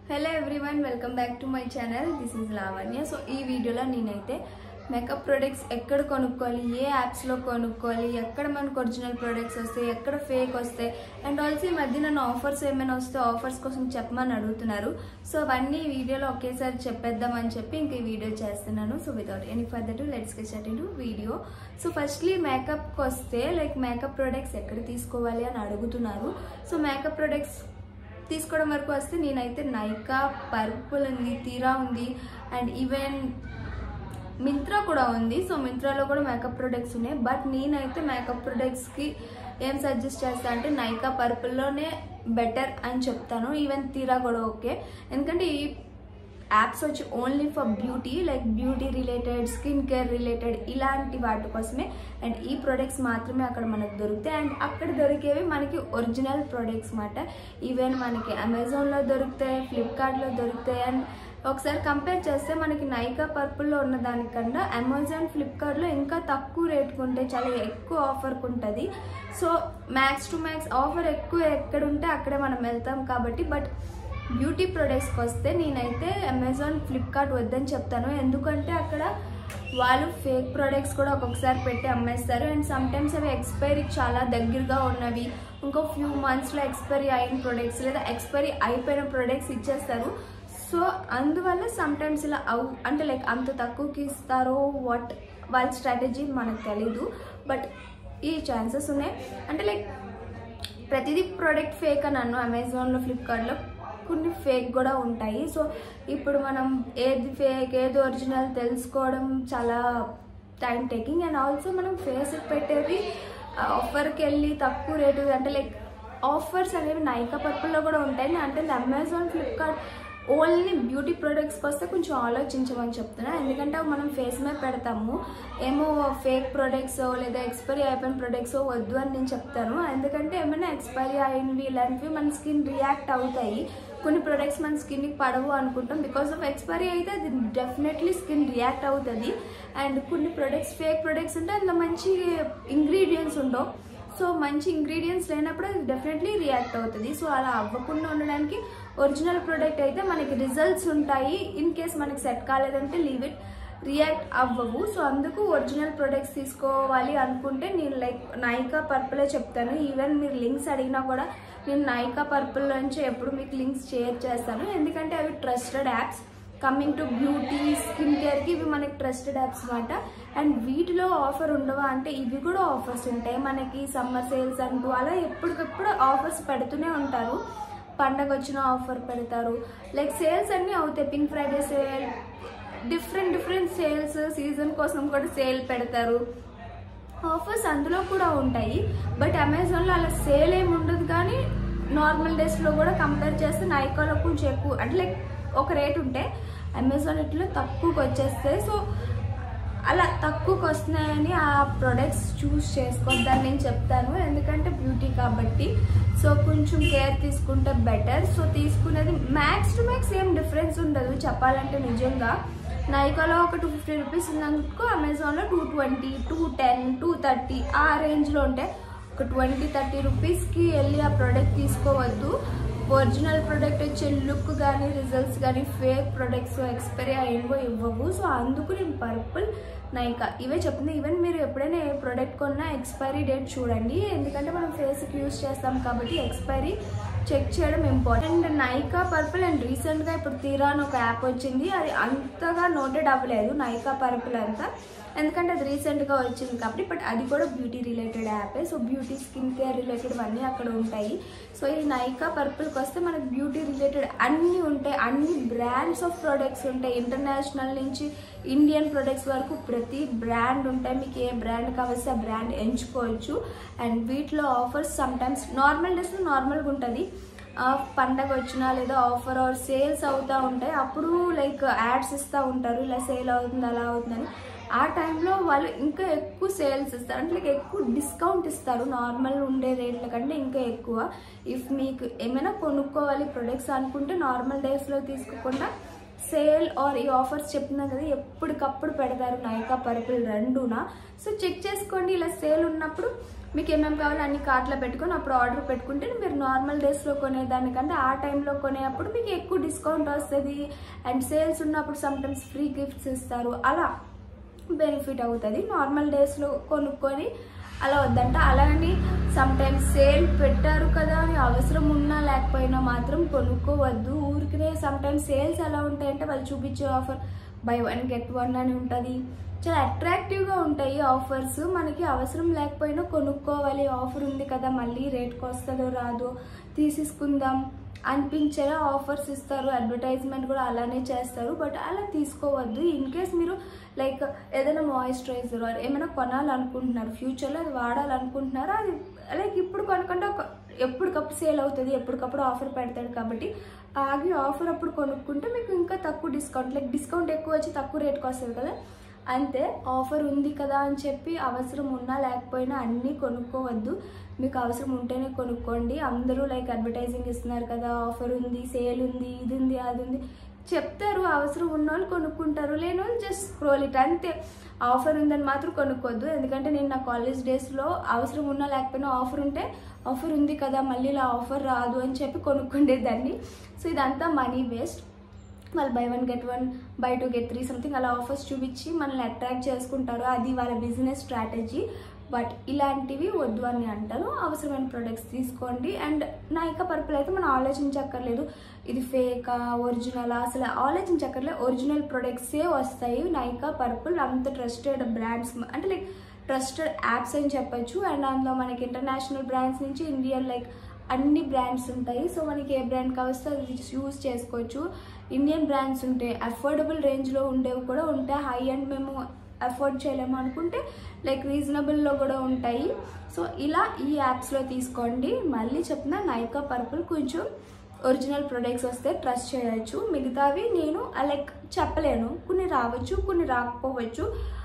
hello everyone welcome back to my channel this is Lavanya so ఈ వీడియోలో నేనైతే makeup products ఎక్కడ కొనుక్కోవాలి ఏ యాప్స్లో కొనుక్కోవాలి ఎక్కడ మనకు ఒరిజినల్ ప్రొడక్ట్స్ వస్తాయి ఎక్కడ ఫేక్ వస్తాయి అండ్ ఆల్సో ఈ మధ్య నన్ను ఆఫర్స్ ఏమైనా వస్తే ఆఫర్స్ కోసం చెప్పమని అడుగుతున్నారు సో అవన్నీ ఈ వీడియోలో ఒకేసారి చెప్పేద్దామని చెప్పి ఇంక ఈ వీడియో చేస్తున్నాను so without any further to let's get start in video so firstly మేకప్కి వస్తే లైక్ మేకప్ ప్రొడక్ట్స్ ఎక్కడ తీసుకోవాలి అని అడుగుతున్నారు సో మేకప్ ప్రొడక్ట్స్ తీసుకోవడం వరకు వస్తే నేనైతే నైకా పర్పుల్ ఉంది తీరా ఉంది అండ్ ఈవెన్ మింత్రా కూడా ఉంది సో మింత్రాలో కూడా మేకప్ ప్రొడక్ట్స్ ఉన్నాయి బట్ నేనైతే మేకప్ ప్రొడక్ట్స్కి ఏం సజెస్ట్ చేస్తా అంటే నైకా పర్పుల్లోనే బెటర్ అని చెప్తాను ఈవెన్ తీరా కూడా ఓకే ఎందుకంటే ఈ యాప్స్ వచ్చి only for beauty like beauty related skin care related ఇలాంటి వాటి కోసమే అండ్ ఈ ప్రొడక్ట్స్ మాత్రమే అక్కడ మనకు దొరుకుతాయి అండ్ అక్కడ దొరికేవి మనకి ఒరిజినల్ ప్రొడక్ట్స్ మాట ఈవెన్ మనకి అమెజాన్లో దొరుకుతాయి ఫ్లిప్కార్ట్లో దొరుకుతాయి అండ్ ఒకసారి కంపేర్ చేస్తే మనకి నైకా పర్పుల్లో ఉన్న దానికన్నా అమెజాన్ ఫ్లిప్కార్ట్లో ఇంకా తక్కువ రేటుకు ఉంటాయి చాలా ఎక్కువ ఆఫర్కి ఉంటుంది so max to max offer ఎక్కువ ఎక్కడ ఉంటే అక్కడే మనం వెళ్తాం కాబట్టి బట్ బ్యూటీ ప్రొడక్ట్స్కి వస్తే నేనైతే అమెజాన్ ఫ్లిప్కార్ట్ వద్దని చెప్తాను ఎందుకంటే అక్కడ వాళ్ళు ఫేక్ ప్రొడక్ట్స్ కూడా ఒక్కొక్కసారి పెట్టి అమ్మేస్తారు అండ్ సమ్టైమ్స్ అవి ఎక్స్పైరీ చాలా దగ్గరగా ఉన్నవి ఇంకో ఫ్యూ మంత్స్లో ఎక్స్పైరీ అయిన ప్రొడక్ట్స్ లేదా ఎక్స్పైరీ అయిపోయిన ప్రొడక్ట్స్ ఇచ్చేస్తారు సో అందువల్ల సమ్టైమ్స్ ఇలా అవు అంటే లైక్ అంత తక్కువకి ఇస్తారో వాట్ వాళ్ళ స్ట్రాటజీ మనకు తెలీదు బట్ ఈ ఛాన్సెస్ ఉన్నాయి అంటే లైక్ ప్రతిదీ ప్రోడక్ట్ ఫేక్ అని అన్ను అమెజాన్లో ఫ్లిప్కార్ట్లో కొన్ని ఫేక్ కూడా ఉంటాయి సో ఇప్పుడు మనం ఏది ఫేక్ ఏది ఒరిజినల్ తెలుసుకోవడం చాలా టైం టేకింగ్ అండ్ ఆల్సో మనం ఫేస్ పెట్టేవి ఆఫర్కి వెళ్ళి తక్కువ రేటు అంటే లైక్ ఆఫర్స్ అనేవి నైకా పర్పుల్లో కూడా ఉంటాయి అంటే అమెజాన్ ఫ్లిప్కార్ట్ ఓన్లీ బ్యూటీ ప్రొడక్ట్స్కి వస్తే కొంచెం ఆలోచించమని చెప్తున్నా ఎందుకంటే అవి మనం ఫేస్ మీద పెడతాము ఏమో ఫేక్ ప్రొడక్ట్స్ లేదా ఎక్స్పైరీ అయిపోయిన ప్రొడక్ట్స్ వద్దు అని నేను చెప్తాను ఎందుకంటే ఏమైనా ఎక్స్పైరీ అయినవి ఇలాంటివి మన స్కిన్ రియాక్ట్ అవుతాయి కొన్ని ప్రొడక్ట్స్ మన స్కిన్కి పడవు అనుకుంటాం బికాస్ ఆఫ్ ఎక్స్పైరీ అయితే అది డెఫినెట్లీ స్కిన్ రియాక్ట్ అవుతుంది అండ్ కొన్ని ప్రొడక్ట్స్ ఫేక్ ప్రొడక్ట్స్ ఉంటే అందులో మంచి ఇంగ్రీడియంట్స్ ఉండవు సో మంచి ఇంగ్రీడియంట్స్ లేనప్పుడు అది డెఫినెట్లీ రియాక్ట్ అవుతుంది సో అలా అవ్వకుండా ఉండడానికి ఒరిజినల్ ప్రోడక్ట్ అయితే మనకి రిజల్ట్స్ ఉంటాయి ఇన్ కేస్ మనకి సెట్ కాలేదంటే లీవ్ ఇట్ రియాక్ట్ అవ్వవు సో అందుకు ఒరిజినల్ ప్రొడక్ట్స్ తీసుకోవాలి అనుకుంటే నేను లైక్ నైకా పర్పులే చెప్తాను ఈవెన్ మీరు లింక్స్ అడిగినా కూడా నేను నైకా పర్పుల్ నుంచి ఎప్పుడు మీకు లింక్స్ షేర్ చేస్తాను ఎందుకంటే అవి trusted apps coming to beauty skin కేర్కి ఇవి మనకి ట్రస్టెడ్ యాప్స్ అనమాట అండ్ వీటిలో ఆఫర్ ఉండవా అంటే ఇవి కూడా ఆఫర్స్ ఉంటాయి మనకి సమ్మర్ సేల్స్ అంటూ అలా ఎప్పటికప్పుడు ఆఫర్స్ పెడుతూనే ఉంటారు పండగ వచ్చిన ఆఫర్ పెడతారు లైక్ సేల్స్ అన్నీ అవుతాయి pink Friday sale different different sales season కోసం కూడా సేల్ పెడతారు ఆఫర్స్ అందులో కూడా ఉంటాయి బట్ అమెజాన్లో అలా సేల్ ఏమి ఉండదు కానీ నార్మల్ డేస్లో కూడా కంపేర్ చేస్తే నైకాలో కొంచెం ఎక్కువ అంటే లైక్ ఒక రేట్ ఉంటే అమెజాన్ ఇట్లో తక్కువకి వచ్చేస్తాయి సో అలా తక్కువకి వస్తున్నాయని ఆ ప్రొడక్ట్స్ చూస్ చేసుకోవద్దని నేను చెప్తాను ఎందుకంటే బ్యూటీ కాబట్టి సో కొంచెం కేర్ తీసుకుంటే బెటర్ సో తీసుకునేది మ్యాక్స్ టు మ్యాక్స్ ఏం డిఫరెన్స్ ఉండదు చెప్పాలంటే నిజంగా నైకాలో ఒక టూ ఫిఫ్టీ రూపీస్ ఉన్నందుకు అమెజాన్లో two twenty two ten two thirty ఆ రేంజ్లో ఉంటే ఒక ట్వంటీ థర్టీ రూపీస్కి వెళ్ళి ఆ ప్రోడక్ట్ తీసుకోవద్దు ఒరిజినల్ ప్రోడక్ట్ వచ్చే లుక్ కానీ రిజల్ట్స్ కానీ ఫేక్ ప్రొడక్ట్స్ ఎక్స్పైరీ అయినవో ఇవ్వవు సో అందుకు నేను పర్పుల్ నైకా ఇవే చెప్తుంది ఈవెన్ మీరు ఎప్పుడైనా ఏ ప్రోడక్ట్ కొన్నా ఎక్స్పైరీ డేట్ చూడండి ఎందుకంటే మనం ఫేస్కి యూస్ చేస్తాం కాబట్టి ఎక్స్పైరీ చెక్ చేయడం important and Nykaa Purplle and రీసెంట్గా ఇప్పుడు తీరా అని ఒక యాప్ వచ్చింది అది అంతగా నోటెడ్ అవ్వలేదు నైకా పర్పుల్ అంతా ఎందుకంటే అది రీసెంట్గా వచ్చింది కాబట్టి బట్ అది కూడా బ్యూటీ రిలేటెడ్ యాపే so beauty skin care related అన్నీ అక్కడ ఉంటాయి సో ఈ నైకా పర్పుల్కి వస్తే మనకు బ్యూటీ రిలేటెడ్ అన్నీ ఉంటాయి అన్ని బ్రాండ్స్ ఆఫ్ ప్రొడక్ట్స్ ఉంటాయి ఇంటర్నేషనల్ నుంచి ఇండియన్ ప్రొడక్ట్స్ వరకు ప్రతి బ్రాండ్ ఉంటాయి మీకు ఏ బ్రాండ్ కావాల్సి ఆ బ్రాండ్ ఎంచుకోవచ్చు అండ్ వీటిలో ఆఫర్స్ సమ్టైమ్స్ నార్మల్ డేస్లో నార్మల్గా ఉంటుంది పండగ వచ్చినా లేదా ఆఫర్ ఆర్ సేల్స్ అవుతూ ఉంటాయి అప్పుడు లైక్ యాడ్స్ ఇస్తూ ఉంటారు ఇలా సేల్ అవుతుంది అలా అవుతుందని ఆ టైంలో వాళ్ళు ఇంకా ఎక్కువ సేల్స్ ఇస్తారు అంటే లైక్ ఎక్కువ డిస్కౌంట్ ఇస్తారు నార్మల్ ఉండే రేట్ల కంటే ఇంకా ఎక్కువ ఇఫ్ మీకు ఏమైనా కొనుక్కోవాలి ప్రొడక్ట్స్ అనుకుంటే నార్మల్ డేస్లో తీసుకోకుండా సేల్ ఆర్ ఈ ఆఫర్స్ చెప్తున్నాం కదా ఎప్పటికప్పుడు పెడతారు నైకా పర్పుల్ రెండునా సో చెక్ చేసుకోండి ఇలా సేల్ ఉన్నప్పుడు మీకు ఏమేమి కావాలో అన్ని కార్ట్లో పెట్టుకొని అప్పుడు ఆర్డర్ పెట్టుకుంటే మీరు నార్మల్ డేస్లో కొనేదానికంటే ఆ టైంలో కొనేటప్పుడు మీకు ఎక్కువ డిస్కౌంట్ వస్తుంది అండ్ సేల్స్ ఉన్నప్పుడు సమ్టైమ్స్ ఫ్రీ గిఫ్ట్స్ ఇస్తారు అలా బెనిఫిట్ అవుతుంది నార్మల్ డేస్లో కొనుక్కొని అలా వద్దంట అలాగని సమ్టైమ్స్ సేల్ పెట్టారు కదా అని అవసరం ఉన్నా లేకపోయినా మాత్రం కొనుక్కోవద్దు ఊరికనే సమ్టైమ్స్ సేల్స్ ఎలా ఉంటాయంటే వాళ్ళు చూపించే offer buy one get one అని ఉంటుంది చాలా అట్రాక్టివ్గా ఉంటాయి ఆఫర్స్ మనకి అవసరం లేకపోయినా కొనుక్కోవాలి ఆఫర్ ఉంది కదా మళ్ళీ రేట్కి వస్తుందో రాదో తీసేసుకుందాం అనిపించేలా ఆఫర్స్ ఇస్తారు అడ్వర్టైజ్మెంట్ కూడా అలానే చేస్తారు బట్ అలా తీసుకోవద్దు ఇన్ కేస్ మీరు లైక్ ఏదైనా మాయిశ్చరైజర్ ఆర్ ఏమైనా కొనాలనుకుంటున్నారు ఫ్యూచర్లో అది వాడాలనుకుంటున్నారో అది లైక్ ఇప్పుడు కొనుక్కుంటే ఒక ఎప్పటికప్పుడు సేల్ అవుతుంది ఎప్పటికప్పుడు ఆఫర్ పెడతాడు కాబట్టి ఆగి ఆఫర్ అప్పుడు కొనుక్కుంటే మీకు ఇంకా తక్కువ డిస్కౌంట్ లైక్ డిస్కౌంట్ ఎక్కువ వచ్చి తక్కువ రేట్కి వస్తుంది కదా అంతే ఆఫర్ ఉంది కదా అని చెప్పి అవసరం ఉన్నా లేకపోయినా అన్నీ కొనుక్కోవద్దు మీకు అవసరం ఉంటేనే కొనుక్కోండి అందరూ లైక్ అడ్వర్టైజింగ్ ఇస్తున్నారు కదా ఆఫర్ ఉంది సేల్ ఉంది ఇది ఉంది అది ఉంది చెప్తారు అవసరం ఉన్న వాళ్ళు కొనుక్కుంటారు లేని వాళ్ళు జస్ట్ స్క్రోల్ ఇట్ అంతే ఆఫర్ ఉందని మాత్రం కొనుక్కోవద్దు ఎందుకంటే నేను నా కాలేజ్ డేస్లో అవసరం ఉన్నా లేకపోయినా ఆఫర్ ఉంటే ఆఫర్ ఉంది కదా మళ్ళీ ఇలా ఆఫర్ రాదు అని చెప్పి కొనుక్కుండేదాన్ని సో ఇదంతా మనీ వేస్ట్ వాళ్ళు buy one get one buy two get three something అలా ఆఫర్స్ చూపించి మనల్ని అట్రాక్ట్ చేసుకుంటారు అది వాళ్ళ బిజినెస్ స్ట్రాటజీ బట్ ఇలాంటివి వద్దు అని అంటారు అవసరమైన ప్రొడక్ట్స్ తీసుకోండి అండ్ నైకా పర్పుల్ అయితే మనం ఆలోచించక్కర్లేదు ఇది ఫేకా ఒరిజినల్ అసలు ఆలోచించక్కర్లేదు ఒరిజినల్ ప్రొడక్ట్సే వస్తాయి నైకా పర్పుల్ అంత ట్రస్టెడ్ బ్రాండ్స్ అంటే లైక్ ట్రస్టెడ్ యాప్స్ అని చెప్పొచ్చు అండ్ అందులో మనకి ఇంటర్నేషనల్ బ్రాండ్స్ నుంచి ఇండియన్ లైక్ అన్ని బ్రాండ్స్ ఉంటాయి సో మనకి ఏ బ్రాండ్ కావస్తే అది యూస్ చేసుకోవచ్చు ఇండియన్ బ్రాండ్స్ ఉంటాయి అఫోర్డబుల్ రేంజ్లో ఉండేవి కూడా ఉంటాయి హై అండ్ మేము అఫోర్డ్ చేయలేము అనుకుంటే లైక్ రీజనబుల్లో కూడా ఉంటాయి సో ఇలా ఈ యాప్స్లో తీసుకోండి మళ్ళీ చెప్తున్నా నైకా పర్పుల్ కొంచెం ఒరిజినల్ ప్రొడక్ట్స్ వస్తే ట్రస్ట్ చేయొచ్చు మిగతావి నేను లైక్ చెప్పలేను కొన్ని రావచ్చు కొన్ని రాకపోవచ్చు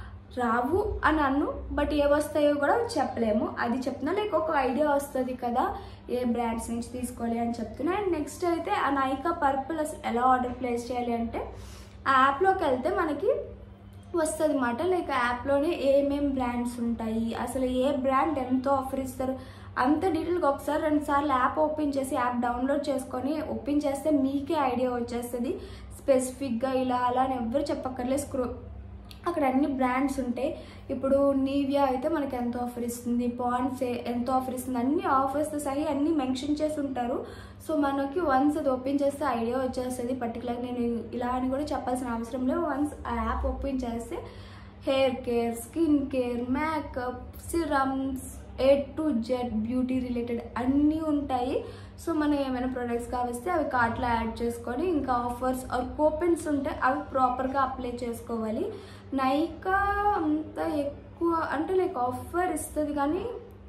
రావు అని అన్ను బట్ ఏ వస్తాయో కూడా చెప్పలేము అది చెప్తున్నా లైక్ ఒక ఐడియా వస్తుంది కదా ఏ బ్రాండ్స్ నుంచి తీసుకోవాలి అని చెప్తున్నా అండ్ నెక్స్ట్ అయితే ఆ నైకా పర్పుల్ అసలు ఎలా ఆర్డర్ ప్లేస్ చేయాలి అంటే ఆ యాప్లోకి వెళ్తే మనకి వస్తుంది అన్నమాట లైక్ యాప్లోనే ఏమేం బ్రాండ్స్ ఉంటాయి అసలు ఏ బ్రాండ్ ఎంత ఆఫర్ ఇస్తారు అంత డీటెయిల్గా ఒకసారి రెండు సార్లు యాప్ ఓపెన్ చేసి యాప్ డౌన్లోడ్ చేసుకొని ఓపెన్ చేస్తే మీకే ఐడియా వచ్చేస్తుంది స్పెసిఫిక్గా ఇలా అలా అని ఎవ్వరు చెప్పక్కర్లేదు స్క్రో అక్కడ అన్ని బ్రాండ్స్ ఉంటాయి ఇప్పుడు నీవియా అయితే మనకి ఎంత ఆఫర్ ఇస్తుంది పాండ్స్ ఎంత ఆఫర్ ఇస్తుంది అన్ని ఆఫర్స్ సహి అన్ని మెన్షన్ చేసి ఉంటారు సో మనకి వన్స్ అది ఓపెన్ చేస్తే ఐడియా వచ్చేస్తుంది పర్టికులర్ నేను ఇలా అని కూడా చెప్పాల్సిన అవసరం లేదు వన్స్ ఆ యాప్ ఓపెన్ చేస్తే hair care skin care makeup serums A to Z beauty related అన్నీ ఉంటాయి సో మనం ఏమైనా ప్రొడక్ట్స్ కావస్తే అవి కార్ట్లో యాడ్ చేసుకొని ఇంకా ఆఫర్స్ ఆర్ కూపెన్స్ ఉంటే అవి ప్రాపర్గా అప్లై చేసుకోవాలి నైకా అంత ఎక్కువ అంటే లైక్ ఆఫర్ ఇస్తుంది కానీ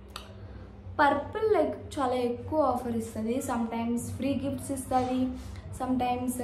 పర్పుల్ లైక్ చాలా ఎక్కువ ఆఫర్ ఇస్తుంది సమ్ టైమ్స్ ఫ్రీ గిఫ్ట్స్ ఇస్తుంది సమ్ టైమ్స్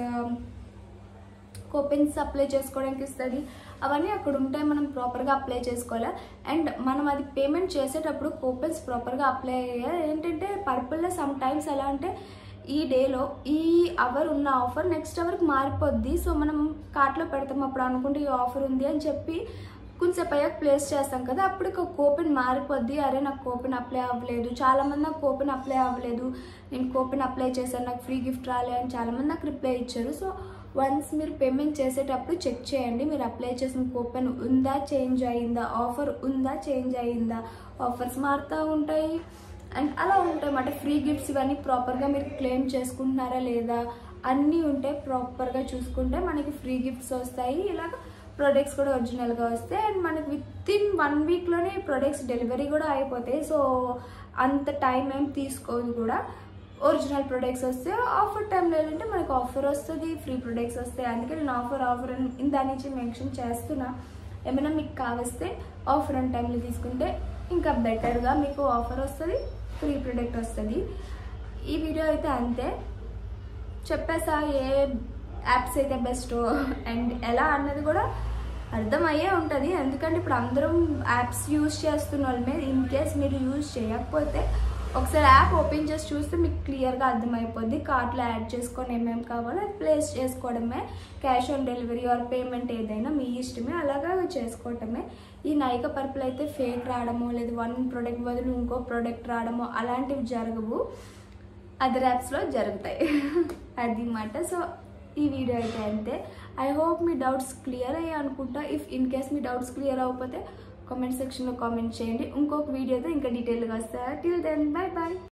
కూపెన్స్ అప్లై చేసుకోవడానికి ఇస్తుంది అవన్నీ అక్కడ ఉంటాయి మనం ప్రాపర్గా అప్లై చేసుకోవాలి అండ్ మనం అది పేమెంట్ చేసేటప్పుడు కూపెన్స్ ప్రాపర్గా అప్లై అయ్యాలి ఏంటంటే పర్పుల్లో సమ్ టైమ్స్ ఎలా అంటే ఈ డేలో ఈ అవర్ ఉన్న ఆఫర్ నెక్స్ట్ అవర్కి మారిపోద్ది సో మనం కార్ట్లో పెడతాం అప్పుడు అనుకుంటే ఈ ఆఫర్ ఉంది అని చెప్పి కొంచెంసేపు అయ్యాక ప్లేస్ చేస్తాం కదా అప్పుడు ఒక కూపెన్ మారిపోద్ది అరే నాకు కూపెన్ అప్లై అవ్వలేదు చాలామంది నాకు కూపెన్ అప్లై అవ్వలేదు నేను కూపెన్ అప్లై చేశాను నాకు ఫ్రీ గిఫ్ట్ రాలే అని చాలామంది నాకు రిప్లై ఇచ్చారు సో వన్స్ మీరు పేమెంట్ చేసేటప్పుడు చెక్ చేయండి మీరు అప్లై చేసిన కూపెన్ ఉందా చేంజ్ అయిందా ఆఫర్ ఉందా చేంజ్ అయిందా ఆఫర్స్ మారుతూ ఉంటాయి అండ్ అలా ఉంటాయి అన్నమాట ఫ్రీ గిఫ్ట్స్ ఇవన్నీ ప్రాపర్గా మీరు క్లెయిమ్ చేసుకుంటున్నారా లేదా అన్నీ ఉంటాయి ప్రాపర్గా చూసుకుంటే మనకి ఫ్రీ గిఫ్ట్స్ వస్తాయి ఇలాగ ప్రొడక్ట్స్ కూడా ఒరిజినల్గా వస్తాయి అండ్ మనకి విత్ ఇన్ వన్ వీక్లోనే ప్రొడక్ట్స్ డెలివరీ కూడా అయిపోతాయి సో అంత టైం ఏం తీసుకోదు కూడా ఒరిజినల్ ప్రొడక్ట్స్ వస్తే ఆఫర్ టైంలో ఏంటంటే మనకు ఆఫర్ వస్తుంది ఫ్రీ ప్రొడక్ట్స్ వస్తాయి అందుకే నేను ఆఫర్ ఆఫర్ అని దాని నుంచి మెన్షన్ చేస్తున్నా ఏమైనా మీకు కావస్తే ఆఫర్ అండ్ టైంలో తీసుకుంటే ఇంకా బెటర్గా మీకు ఆఫర్ వస్తుంది ఫ్రీ ప్రొడక్ట్ వస్తుంది ఈ వీడియో అయితే అంతే చెప్పేసా ఏ యాప్స్ అయితే బెస్ట్ అండ్ ఎలా అన్నది కూడా అర్థమయ్యే ఉంటుంది ఎందుకంటే ఇప్పుడు అందరం యాప్స్ యూజ్ చేస్తున్న వాళ్ళ మీద ఇన్ కేస్ మీరు యూజ్ చేయకపోతే ఒకసారి యాప్ ఓపెన్ చేసి చూస్తే మీకు క్లియర్గా అర్థమైపోద్ది కార్ట్లో యాడ్ చేసుకొని ఏమేమి కావాలో అది ప్లేస్ చేసుకోవడమే cash on delivery or payment ఏదైనా మీ ఇష్టమే అలాగా చేసుకోవటమే ఈ నైక పర్పుల్ అయితే ఫేక్ రావడమో లేదు వన్ ప్రోడక్ట్ బదులు ఇంకో ప్రోడక్ట్ రావడమో అలాంటివి జరగవు అదర్ యాప్స్లో జరుగుతాయి అది మాట సో ఈ వీడియో అయితే అంతే ఐ హోప్ మీ డౌట్స్ క్లియర్ అయ్యాయి అనుకుంటా ఇఫ్ ఇన్ కేస్ మీ డౌట్స్ క్లియర్ అవ్వకపోతే కామెంట్ సెక్షన్లో కామెంట్ చేయండి ఇంకొక వీడియోతో ఇంకా డీటెయిల్గా వస్తారా టిల్ దెన్ బై బాయ్